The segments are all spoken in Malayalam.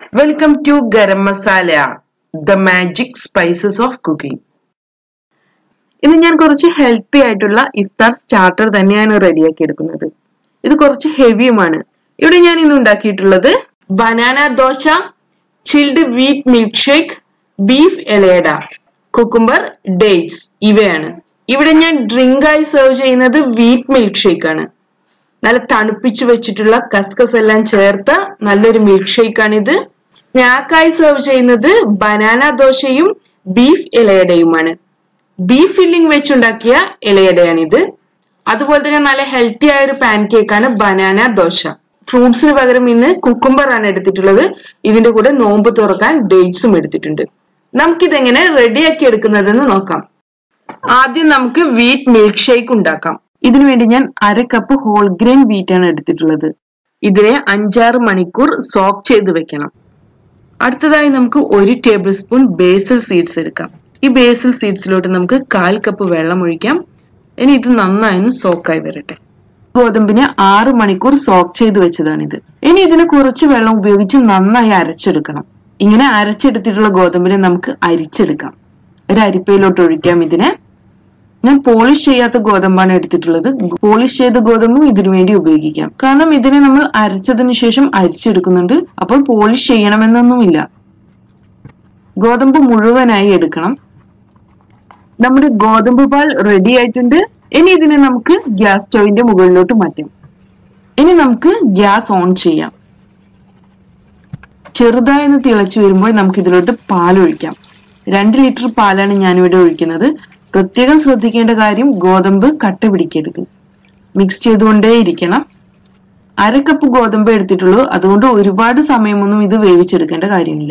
welcome to garam masala the magic spices of cooking ഇന്ന് ഞാൻ കുറച്ച് ഹെൽത്തി ആയിട്ടുള്ള ഇഫ്താർ സ്റ്റാർട്ടർ തന്നെയാണ് റെഡിയാക്കി എടുക്കുന്നത് ഇത് കുറച്ച് ഹെവിയുമാണ് ഇവിടെ ഞാൻ ഇന്ന് ഉണ്ടാക്കിയിട്ടുള്ളത് banana dosa chilled wheat milk shake beef എലയട കുക്കുംബർ ഡേറ്റ്സ് ഇവയാണ് ഇവിടെ ഞാൻ ഡ്രിങ്ക് ആയി സെർവ് ചെയ്യുന്നത് വീറ്റ് മിൽക്ക് ഷേക്ക് ആണ് നല്ല തണുപ്പിച്ചു വെച്ചിട്ടുള്ള കസ്കസ് എല്ലാം ചേർത്ത നല്ലൊരു മിൽക്ക് ഷേക്ക് ആണിത് സ്നാക്കായി സെർവ് ചെയ്യുന്നത് ബനാന ദോശയും ബീഫ് ഇലയടയുമാണ് ബീഫ് ഫില്ലിംഗ് വെച്ചുണ്ടാക്കിയ ഇലയടയാണിത് അതുപോലെ തന്നെ നല്ല ഹെൽത്തി ആയ ഒരു പാൻ കേക്കാണ് ബനാന ദോശ ഫ്രൂട്ട്സിന് പകരം ഇന്ന് കുക്കുംബർ ആണ് എടുത്തിട്ടുള്ളത് ഇതിന്റെ കൂടെ നോമ്പ് തുറക്കാൻ ഡേറ്റ്സും എടുത്തിട്ടുണ്ട് നമുക്കിതെങ്ങനെ റെഡിയാക്കി എടുക്കുന്നതെന്ന് നോക്കാം ആദ്യം നമുക്ക് വീറ്റ് മിൽക്ക് ഷേക്ക് ഉണ്ടാക്കാം ഇതിനു വേണ്ടി ഞാൻ അര കപ്പ് ഹോൾ ഗ്രെയിൻ വീറ്റ് ആണ് എടുത്തിട്ടുള്ളത് ഇതിനെ അഞ്ചാറ് മണിക്കൂർ സോക്ക് ചെയ്ത് വെക്കണം അടുത്തതായി നമുക്ക് ഒരു ടേബിൾ സ്പൂൺ ബേസൽ സീഡ്സ് എടുക്കാം ഈ ബേസൽ സീഡ്സിലോട്ട് നമുക്ക് കാൽ കപ്പ് വെള്ളം ഒഴിക്കാം ഇനി ഇത് നന്നായി സോക്കായി വരട്ടെ ഗോതമ്പിനെ ആറ് മണിക്കൂർ സോക്ക് ചെയ്ത് വെച്ചതാണിത് ഇനി ഇതിന് കുറച്ച് വെള്ളം ഉപയോഗിച്ച് നന്നായി അരച്ചെടുക്കണം ഇങ്ങനെ അരച്ചെടുത്തിട്ടുള്ള ഗോതമ്പിനെ നമുക്ക് അരിച്ചെടുക്കാം ഒരു അരിപ്പയിലോട്ട് ഒഴിക്കാം ഇതിനെ ഞാൻ പോളിഷ് ചെയ്യാത്ത ഗോതമ്പാണ് എടുത്തിട്ടുള്ളത് പോളിഷ് ചെയ്ത ഗോതമ്പും ഇതിനു വേണ്ടി ഉപയോഗിക്കാം കാരണം ഇതിനെ നമ്മൾ അരച്ചതിന് ശേഷം അരിച്ചെടുക്കുന്നുണ്ട് അപ്പോൾ പോളിഷ് ചെയ്യണമെന്നൊന്നുമില്ല ഗോതമ്പ് മുഴുവനായി എടുക്കണം നമ്മുടെ ഗോതമ്പ് പാൽ റെഡി ആയിട്ടുണ്ട് ഇനി ഇതിനെ നമുക്ക് ഗ്യാസ് സ്റ്റവിന്റെ മുകളിലോട്ട് മാറ്റാം ഇനി നമുക്ക് ഗ്യാസ് ഓൺ ചെയ്യാം ചെറുതായൊന്ന് തിളച്ചു വരുമ്പോൾ നമുക്ക് ഇതിലോട്ട് പാൽ ഒഴിക്കാം രണ്ട് ലിറ്റർ പാലാണ് ഞാനിവിടെ ഒഴിക്കുന്നത് പ്രത്യേകം ശ്രദ്ധിക്കേണ്ട കാര്യം ഗോതമ്പ് കട്ട പിടിക്കരുത് മിക്സ് ചെയ്തുകൊണ്ടേ ഇരിക്കണം അര കപ്പ് ഗോതമ്പ് എടുത്തിട്ടുള്ളൂ അതുകൊണ്ട് ഒരുപാട് സമയമൊന്നും ഇത് വേവിച്ചെടുക്കേണ്ട കാര്യമില്ല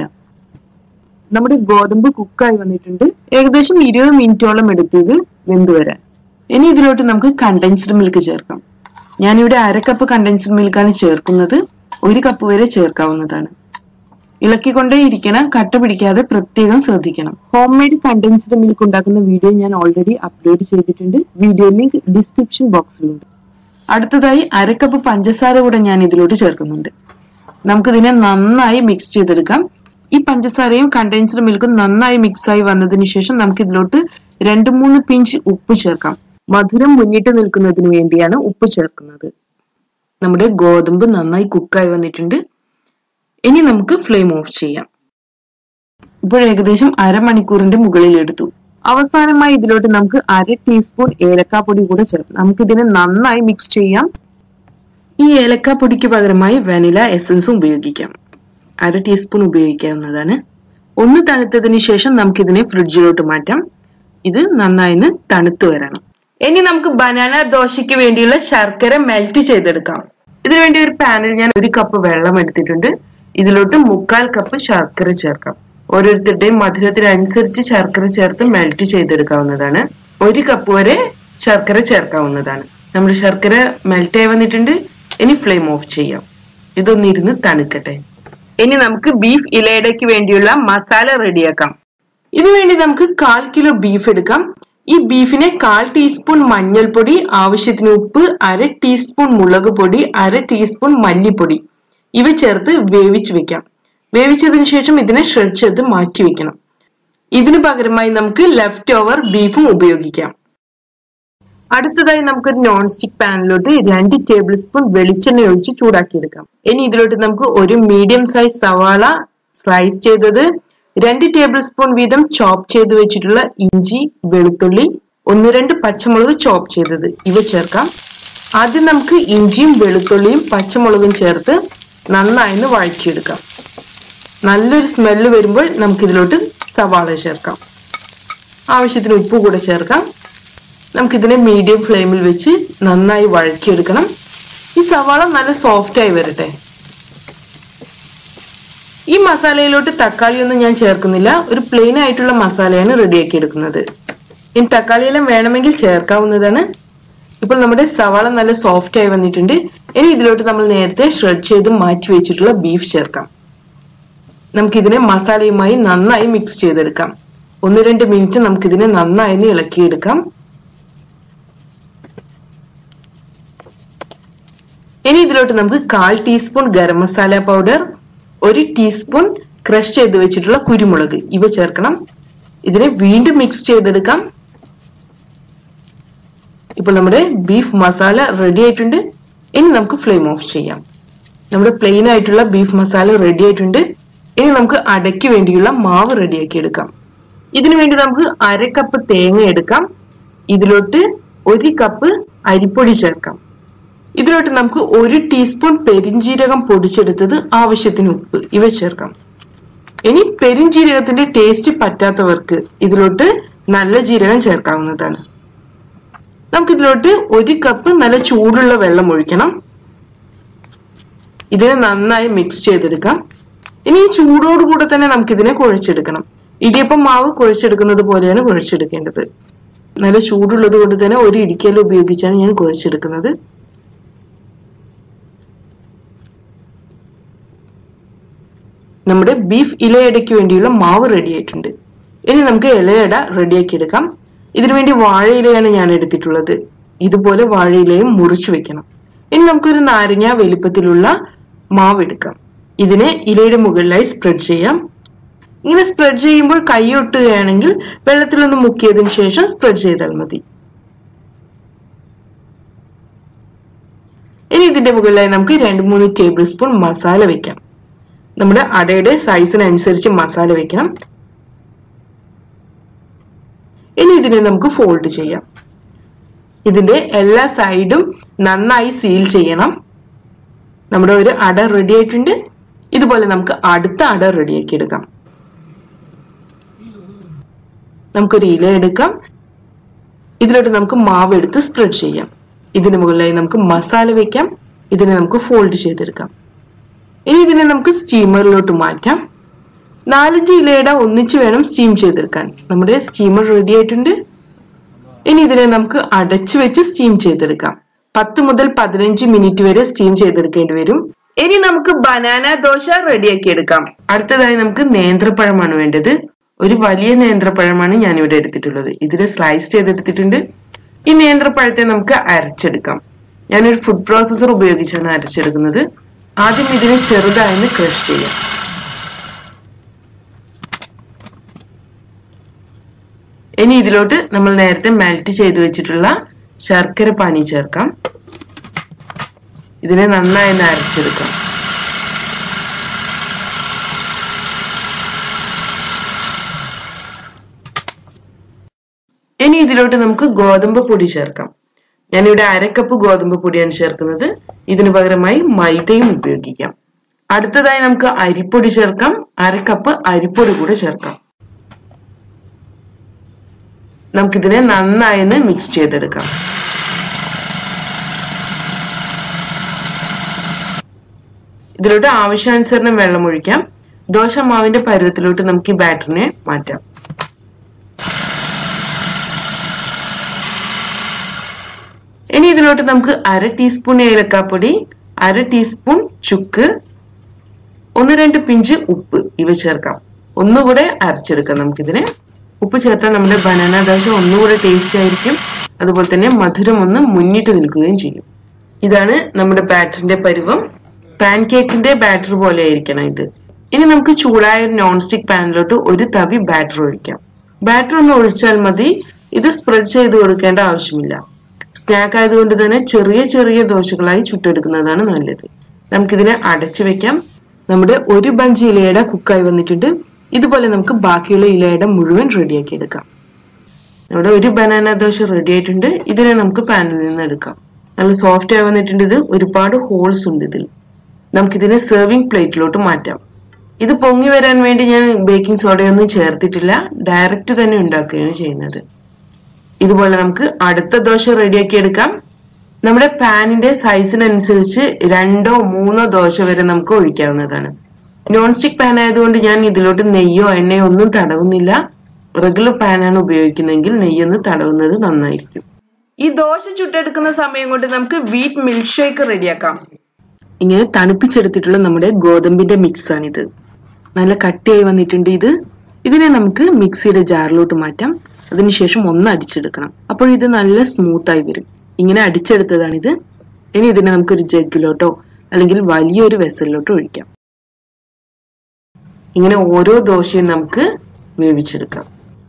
നമ്മുടെ ഗോതമ്പ് കുക്കായി വന്നിട്ടുണ്ട് ഏകദേശം ഇരുപത് മിനിറ്റോളം എടുത്ത് ഇത് വെന്ത് വരാൻ ഇനി ഇതിലോട്ട് നമുക്ക് കണ്ടൻസ്ഡ് മിൽക്ക് ചേർക്കാം ഞാനിവിടെ അര കപ്പ് കണ്ടൻസ്ഡ് മിൽക്കാണ് ചേർക്കുന്നത് ഒരു കപ്പ് വരെ ചേർക്കാവുന്നതാണ് ഇളക്കിക്കൊണ്ടേ ഇരിക്കണം കട്ട പിടിക്കാതെ പ്രത്യേകം ശ്രദ്ധിക്കണം ഹോം മെയ്ഡ് കണ്ടൻസ്ഡ് മിൽക്ക് ഉണ്ടാക്കുന്ന വീഡിയോ ഞാൻ ഓൾറെഡി അപ്ലോഡ് ചെയ്തിട്ടുണ്ട് വീഡിയോ ലിങ്ക് ഡിസ്ക്രിപ്ഷൻ ബോക്സിലുണ്ട് അടുത്തതായി അരക്കപ്പ് പഞ്ചസാര കൂടെ ഞാൻ ഇതിലോട്ട് ചേർക്കുന്നുണ്ട് നമുക്കിതിനെ നന്നായി മിക്സ് ചെയ്തെടുക്കാം ഈ പഞ്ചസാരയും കണ്ടൻസ്ഡ് മിൽക്കും നന്നായി മിക്സ് ആയി വന്നതിന് ശേഷം നമുക്ക് ഇതിലോട്ട് രണ്ട് മൂന്ന് പിഞ്ച് ഉപ്പ് ചേർക്കാം മധുരം മുന്നിട്ട് നിൽക്കുന്നതിന് വേണ്ടിയാണ് ഉപ്പ് ചേർക്കുന്നത് നമ്മുടെ ഗോതമ്പ് നന്നായി കുക്കായി വന്നിട്ടുണ്ട് ഇനി നമുക്ക് ഫ്ലെയിം ഓഫ് ചെയ്യാം ഇപ്പോൾ ഏകദേശം അരമണിക്കൂറിന്റെ മുകളിൽ എടുത്തു അവസാനമായി ഇതിലോട്ട് നമുക്ക് അര ടീസ്പൂൺ ഏലക്കാപ്പൊടി കൂടെ ചേർക്കാം നമുക്ക് ഇതിനെ നന്നായി മിക്സ് ചെയ്യാം ഈ ഏലക്കാപ്പൊടിക്ക് പകരമായി വാനില എസൻസും ഉപയോഗിക്കാം അര ടീസ്പൂൺ ഉപയോഗിക്കാവുന്നതാണ് ഒന്ന് തണുത്തതിന് ശേഷം നമുക്ക് ഇതിനെ ഫ്രിഡ്ജിലോട്ട് മാറ്റാം ഇത് നന്നായി തണുത്തു വരണം ഇനി നമുക്ക് ബനാന ദോശയ്ക്ക് വേണ്ടിയുള്ള ശർക്കര മെൽറ്റ് ചെയ്തെടുക്കാം ഇതിനു വേണ്ടി ഒരു പാനിൽ ഞാൻ ഒരു കപ്പ് വെള്ളം എടുത്തിട്ടുണ്ട് ഇതിലോട്ട് മുക്കാൽ കപ്പ് ശർക്കര ചേർക്കാം ഓരോരുത്തരുടെയും മധുരത്തിനനുസരിച്ച് ശർക്കര ചേർത്ത് മെൽറ്റ് ചെയ്തെടുക്കാവുന്നതാണ് ഒരു കപ്പ് വരെ ശർക്കര ചേർക്കാവുന്നതാണ് നമ്മുടെ ശർക്കര മെൽറ്റ് ആയി വന്നിട്ടുണ്ട് ഇനി ഫ്ലെയിം ഓഫ് ചെയ്യാം ഇതൊന്നിരുന്ന് തണുക്കട്ടെ ഇനി നമുക്ക് ബീഫ് ഇലയടയ്ക്ക് വേണ്ടിയുള്ള മസാല റെഡിയാക്കാം ഇതിനുവേണ്ടി നമുക്ക് കാൽ കിലോ ബീഫ് എടുക്കാം ഈ ബീഫിനെ കാൽ ടീസ്പൂൺ മഞ്ഞൾപ്പൊടി ആവശ്യത്തിന് ഉപ്പ് അര ടീസ്പൂൺ മുളക് പൊടി അര ടീസ്പൂൺ മല്ലിപ്പൊടി ഇവ ചേർത്ത് വേവിച്ച് വെക്കാം വേവിച്ചതിന് ശേഷം ഇതിനെ ഷ്രെഡ് ചെയ്ത് മാറ്റി വെക്കണം ഇതിനു പകരമായി നമുക്ക് ലെഫ്റ്റ് ഓവർ ബീഫും ഉപയോഗിക്കാം അടുത്തതായി നമുക്ക് ഒരു നോൺ സ്റ്റിക് പാനിലോട്ട് രണ്ട് ടേബിൾ സ്പൂൺ വെളിച്ചെണ്ണ ഒഴിച്ച് ചൂടാക്കിയെടുക്കാം ഇനി ഇതിലോട്ട് നമുക്ക് ഒരു മീഡിയം സൈസ് സവാള സ്ലൈസ് ചെയ്തത് രണ്ട് ടേബിൾ സ്പൂൺ വീതം ചോപ്പ് ചെയ്ത് വെച്ചിട്ടുള്ള ഇഞ്ചി വെളുത്തുള്ളി ഒന്ന് രണ്ട് പച്ചമുളക് ചോപ്പ് ചെയ്തത് ഇവ ചേർക്കാം ആദ്യം നമുക്ക് ഇഞ്ചിയും വെളുത്തുള്ളിയും പച്ചമുളകും ചേർത്ത് നന്നായി വഴറ്റിയെടുക്കാം നല്ലൊരു സ്മെല്ല് വരുമ്പോൾ നമുക്കിതിലോട്ട് സവാള ചേർക്കാം ആവശ്യത്തിന് ഉപ്പ് കൂടെ ചേർക്കാം നമുക്കിതിനെ മീഡിയം ഫ്ലെയിമിൽ വെച്ച് നന്നായി വഴറ്റിയെടുക്കണം ഈ സവാള നല്ല സോഫ്റ്റ് ആയി വരട്ടെ ഈ മസാലയിലോട്ട് തക്കാളി ഒന്നും ഞാൻ ചേർക്കുന്നില്ല ഒരു പ്ലെയിൻ ആയിട്ടുള്ള മസാലയാണ് റെഡിയാക്കി എടുക്കുന്നത് ഇനി തക്കാളി എല്ലാം വേണമെങ്കിൽ ചേർക്കാവുന്നതാണ് ഇപ്പോൾ നമ്മുടെ സവാള നല്ല സോഫ്റ്റ് ആയി വന്നിട്ടുണ്ട് ഇനി ഇതിലോട്ട് നമ്മൾ നേരത്തെ ഷ്രെഡ് ചെയ്ത് മാറ്റി വെച്ചിട്ടുള്ള ബീഫ് ചേർക്കാം നമുക്കിതിനെ മസാലയുമായി നന്നായി മിക്സ് ചെയ്തെടുക്കാം ഒന്ന് രണ്ട് മിനിറ്റ് നമുക്കിതിനെ നന്നായി ഇളക്കിയെടുക്കാം ഇനി ഇതിലോട്ട് നമുക്ക് കാൽ ടീസ്പൂൺ ഗരം മസാല പൗഡർ ഒരു ടീസ്പൂൺ ക്രഷ് ചെയ്ത് വെച്ചിട്ടുള്ള കുരുമുളക് ഇവ ചേർക്കണം ഇതിനെ വീണ്ടും മിക്സ് ചെയ്തെടുക്കാം ഇപ്പോൾ നമ്മുടെ ബീഫ് മസാല റെഡി ആയിട്ടുണ്ട് ഇനി നമുക്ക് ഫ്ലെയിം ഓഫ് ചെയ്യാം നമ്മുടെ പ്ലെയിൻ ആയിട്ടുള്ള ബീഫ് മസാല റെഡി ആയിട്ടുണ്ട് ഇനി നമുക്ക് അടയ്ക്ക് വേണ്ടിയുള്ള മാവ് റെഡിയാക്കി എടുക്കാം ഇതിനു വേണ്ടി നമുക്ക് അര കപ്പ് തേങ്ങ എടുക്കാം ഇതിലോട്ട് ഒരു കപ്പ് അരിപ്പൊടി ചേർക്കാം ഇതിലോട്ട് നമുക്ക് ഒരു ടീസ്പൂൺ പെരിഞ്ജീരകം പൊടിച്ചെടുത്തത് ആവശ്യത്തിന് ഉപ്പ് ഇവ ചേർക്കാം ഇനി പെരിഞ്ജീരകത്തിന്റെ ടേസ്റ്റ് പറ്റാത്തവർക്ക് ഇതിലോട്ട് നല്ല ജീരകം ചേർക്കാവുന്നതാണ് നമുക്ക് ഇതിലോട്ട് ഒരു കപ്പ് നല്ല ചൂടുള്ള വെള്ളം ഒഴിക്കണം ഇതിനെ നന്നായി മിക്സ് ചെയ്തെടുക്കാം ഇനി ഈ ചൂടോടുകൂടെ തന്നെ നമുക്ക് ഇതിനെ കുഴച്ചെടുക്കണം ഇടിയപ്പം മാവ് കുഴച്ചെടുക്കുന്നത് പോലെയാണ് കുഴച്ചെടുക്കേണ്ടത് നല്ല ചൂടുള്ളത് കൊണ്ട് തന്നെ ഒരു ഇടിക്കൽ ഉപയോഗിച്ചാണ് ഞാൻ കുഴച്ചെടുക്കുന്നത് നമ്മുടെ ബീഫ് ഇലയടയ്ക്ക് വേണ്ടിയുള്ള മാവ് റെഡി ആയിട്ടുണ്ട് ഇനി നമുക്ക് ഇലയട റെഡിയാക്കി എടുക്കാം ഇതിനുവേണ്ടി വാഴയിലയാണ് ഞാൻ എടുത്തിട്ടുള്ളത് ഇതുപോലെ വാഴയിലയും മുറിച്ചു വെക്കണം ഇനി നമുക്കൊരു നാരങ്ങ വലിപ്പത്തിലുള്ള മാവ് എടുക്കാം ഇതിനെ ഇലയുടെ മുകളിലായി സ്പ്രെഡ് ചെയ്യാം ഇങ്ങനെ സ്പ്രെഡ് ചെയ്യുമ്പോൾ കൈ ഒട്ടുകയാണെങ്കിൽ വെള്ളത്തിലൊന്ന് മുക്കിയതിനു ശേഷം സ്പ്രെഡ് ചെയ്താൽ മതി ഇനി ഇതിന്റെ മുകളിലായി നമുക്ക് രണ്ട് മൂന്ന് ടേബിൾ സ്പൂൺ മസാല വെക്കാം നമ്മുടെ അടയുടെ സൈസിനനുസരിച്ച് മസാല വെക്കണം ഇനി ഇതിനെ നമുക്ക് ഫോൾഡ് ചെയ്യാം ഇതിന്റെ എല്ലാ സൈഡും നന്നായി സീൽ ചെയ്യണം നമ്മുടെ ഒരു അട റെഡി ആയിട്ടുണ്ട് ഇതുപോലെ നമുക്ക് അടുത്ത അട റെഡിയാക്കി എടുക്കാം നമുക്കൊരു ഇല എടുക്കാം ഇതിലോട്ട് നമുക്ക് മാവ് എടുത്ത് സ്പ്രെഡ് ചെയ്യാം ഇതിന് മുകളിലായി നമുക്ക് മസാല വെക്കാം ഇതിനെ നമുക്ക് ഫോൾഡ് ചെയ്തെടുക്കാം ഇനി ഇതിനെ നമുക്ക് സ്റ്റീമറിലോട്ട് മാറ്റാം നാലഞ്ച് ഇലയുടെ ഒന്നിച്ച് വേണം സ്റ്റീം ചെയ്തെടുക്കാൻ നമ്മുടെ സ്റ്റീമർ റെഡി ആയിട്ടുണ്ട് ഇനി ഇതിനെ നമുക്ക് അടച്ചു വെച്ച് സ്റ്റീം ചെയ്തെടുക്കാം പത്ത് മുതൽ പതിനഞ്ച് മിനിറ്റ് വരെ സ്റ്റീം ചെയ്തെടുക്കേണ്ടി വരും ഇനി നമുക്ക് ബനാന ദോശ റെഡിയാക്കി എടുക്കാം അടുത്തതായി നമുക്ക് നേന്ത്രപ്പഴമാണ് വേണ്ടത് ഒരു വലിയ നേന്ത്രപ്പഴമാണ് ഞാൻ ഇവിടെ എടുത്തിട്ടുള്ളത് ഇതിൽ സ്ലൈസ് ചെയ്തെടുത്തിട്ടുണ്ട് ഈ നേന്ത്രപ്പഴത്തെ നമുക്ക് അരച്ചെടുക്കാം ഞാനൊരു ഫുഡ് പ്രോസസർ ഉപയോഗിച്ചാണ് അരച്ചെടുക്കുന്നത് ആദ്യം ഇതിനെ ചെറുതായി ക്രഷ് ചെയ്യാം ഇനി ഇതിലോട്ട് നമ്മൾ നേരത്തെ മെൽറ്റ് ചെയ്ത് വെച്ചിട്ടുള്ള ശർക്കര പാനി ചേർക്കാം ഇതിനെ നന്നായി ഒന്ന് അരച്ചെടുക്കാം ഇനി ഇതിലോട്ട് നമുക്ക് ഗോതമ്പ് പൊടി ചേർക്കാം ഞാനിവിടെ അരക്കപ്പ് ഗോതമ്പ് പൊടിയാണ് ചേർക്കുന്നത് ഇതിനു പകരമായി മൈദയും ഉപയോഗിക്കാം അടുത്തതായി നമുക്ക് അരിപ്പൊടി ചേർക്കാം അരക്കപ്പ് അരിപ്പൊടി കൂടെ ചേർക്കാം നമുക്കിതിനെ നന്നായി ഒന്ന് മിക്സ് ചെയ്തെടുക്കാം ഇതിലോട്ട് ആവശ്യാനുസരണം വെള്ളം ഒഴിക്കാം ദോശ മാവിന്റെ പരുവത്തിലോട്ട് നമുക്ക് ഈ ബാറ്ററിനെ മാറ്റാം ഇനി ഇതിലോട്ട് നമുക്ക് അര ടീസ്പൂൺ ഏലക്കാപ്പൊടി അര ടീസ്പൂൺ ചുക്ക് ഒന്ന് രണ്ട് പിഞ്ച് ഉപ്പ് ഇവ ചേർക്കാം ഒന്നുകൂടെ അരച്ചെടുക്കാം നമുക്കിതിനെ ഉപ്പ് ചേർത്താൽ നമ്മുടെ ബനാന ദോശ ഒന്നുകൂടെ ടേസ്റ്റ് ആയിരിക്കും അതുപോലെ തന്നെ മധുരം ഒന്ന് മുന്നിട്ട് നിൽക്കുകയും ചെയ്യും ഇതാണ് നമ്മുടെ ബാറ്ററിന്റെ പരുവം പാൻ കേക്കിന്റെ ബാറ്റർ പോലെ ആയിരിക്കണം ഇത് ഇനി നമുക്ക് ചൂടായ ഒരു നോൺ സ്റ്റിക് പാനിലോട്ട് ഒരു തവി ബാറ്റർ ഒഴിക്കാം ബാറ്റർ ഒന്ന് ഒഴിച്ചാൽ മതി ഇത് സ്പ്രെഡ് ചെയ്ത് കൊടുക്കേണ്ട ആവശ്യമില്ല സ്നാക്ക് ആയതുകൊണ്ട് തന്നെ ചെറിയ ചെറിയ ദോശകളായി ചുട്ടെടുക്കുന്നതാണ് നല്ലത് നമുക്കിതിനെ അടച്ചു വെക്കാം നമ്മുടെ ഒരു ബഞ്ച് ഇലയുടെ കുക്കായി വന്നിട്ടുണ്ട് ഇതുപോലെ നമുക്ക് ബാക്കിയുള്ള ഇലയുടെ മുഴുവൻ റെഡിയാക്കി എടുക്കാം നമ്മുടെ ഒരു ബനാന ദോശ റെഡി ആയിട്ടുണ്ട് ഇതിനെ നമുക്ക് പാനിൽ നിന്ന് എടുക്കാം നല്ല സോഫ്റ്റ് ആയി വന്നിട്ടുണ്ട് ഇത് ഒരുപാട് ഹോൾസ് ഉണ്ട് ഇതിൽ നമുക്കിതിനെ സെർവിങ് പ്ലേറ്റിലോട്ട് മാറ്റാം ഇത് പൊങ്ങി വരാൻ വേണ്ടി ഞാൻ ബേക്കിംഗ് സോഡയൊന്നും ചേർത്തിട്ടില്ല ഡയറക്റ്റ് തന്നെ ഉണ്ടാക്കുകയാണ് ചെയ്യുന്നത് ഇതുപോലെ നമുക്ക് അടുത്ത ദോശ റെഡിയാക്കി എടുക്കാം നമ്മുടെ പാനിന്റെ സൈസിനനുസരിച്ച് രണ്ടോ മൂന്നോ ദോശ വരെ നമുക്ക് ഒഴിക്കാവുന്നതാണ് നോൺ സ്റ്റിക് പാൻ ആയതുകൊണ്ട് ഞാൻ ഇതിലോട്ട് നെയ്യോ എണ്ണയോ ഒന്നും തടവുന്നില്ല റെഗുലർ പാനാണ് ഉപയോഗിക്കുന്നതെങ്കിൽ നെയ്യൊന്ന് തടവുന്നത് നന്നായിരിക്കും ഈ ദോശ ചുട്ടെടുക്കുന്ന സമയം കൊണ്ട് നമുക്ക് വീറ്റ് മിൽക്ക് ഷേക്ക് റെഡിയാക്കാം ഇങ്ങനെ തണുപ്പിച്ചെടുത്തിട്ടുള്ള നമ്മുടെ ഗോതമ്പിന്റെ മിക്സ് ആണിത് നല്ല കട്ടിയായി വന്നിട്ടുണ്ട് ഇത് ഇതിനെ നമുക്ക് മിക്സിയുടെ ജാറിലോട്ട് മാറ്റാം അതിനുശേഷം ഒന്ന് അടിച്ചെടുക്കണം അപ്പോൾ ഇത് നല്ല സ്മൂത്ത് ആയി വരും ഇങ്ങനെ അടിച്ചെടുത്തതാണിത് ഇനി ഇതിനെ നമുക്കൊരു ജഗ്ഗിലോട്ടോ അല്ലെങ്കിൽ വലിയൊരു വെസലിലോട്ടോ ഒഴിക്കാം ഇങ്ങനെ ഓരോ ദോശയും നമുക്ക് വേവിച്ചെടുക്കാം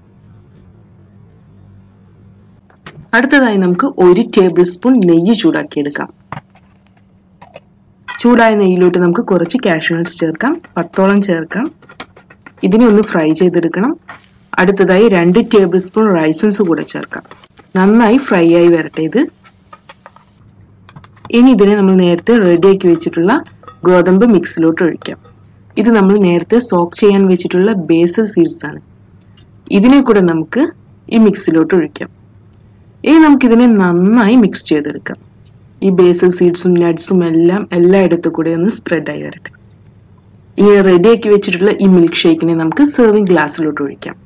അടുത്തതായി നമുക്ക് ഒരു ടേബിൾ സ്പൂൺ നെയ്യ് ചൂടാക്കിയെടുക്കാം ചൂടായ നെയ്യിലോട്ട് നമുക്ക് കുറച്ച് കാഷ്യൂ നട്ട്സ് ചേർക്കാം പത്തോളം ചേർക്കാം ഇതിനെ ഒന്ന് ഫ്രൈ ചെയ്തെടുക്കണം അടുത്തതായി രണ്ട് ടേബിൾ സ്പൂൺ റൈസൻസ് കൂടെ ചേർക്കാം നന്നായി ഫ്രൈ ആയി വരട്ടെ ഇത് ഇനി ഇതിനെ നമ്മൾ നേരത്തെ റെഡിയാക്കി വെച്ചിട്ടുള്ള ഗോതമ്പ് മിക്സിലോട്ട് ഒഴിക്കാം ഇത് നമ്മൾ നേരത്തെ സോക്ക് ചെയ്യാൻ വെച്ചിട്ടുള്ള ബേസൽ സീഡ്സ് ആണ് ഇതിനെ കൂടെ നമുക്ക് ഈ മിക്സിലോട്ട് ഒഴിക്കാം ഇനി നമുക്കിതിനെ നന്നായി മിക്സ് ചെയ്തെടുക്കാം ഈ ബേസൽ സീഡ്സും നട്ട്സും എല്ലാം എല്ലായിടത്തു കൂടെ ഒന്ന് സ്പ്രെഡ് ആയി വരട്ടെ ഈ റെഡിയാക്കി വെച്ചിട്ടുള്ള ഈ മിൽക്ക് ഷേക്കിനെ നമുക്ക് സെർവിങ് ഗ്ലാസ്സിലോട്ട് ഒഴിക്കാം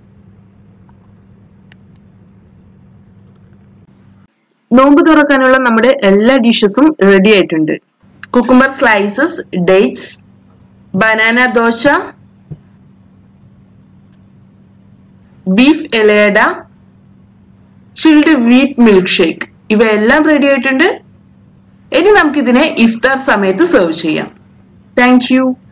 നോമ്പ് തുറക്കാനുള്ള നമ്മുടെ എല്ലാ ഡിഷസും റെഡി ആയിട്ടുണ്ട് cucumber slices dates banana dosa beef എലയട ചിൽഡ് വീറ്റ് മിൽക്ക് ഷേക്ക് ഇവയെല്ലാം റെഡി ആയിട്ടുണ്ട് ഇനി നമുക്കിതിനെ ഇഫ്താർ സമയത്ത് സെർവ് ചെയ്യാം താങ്ക് യു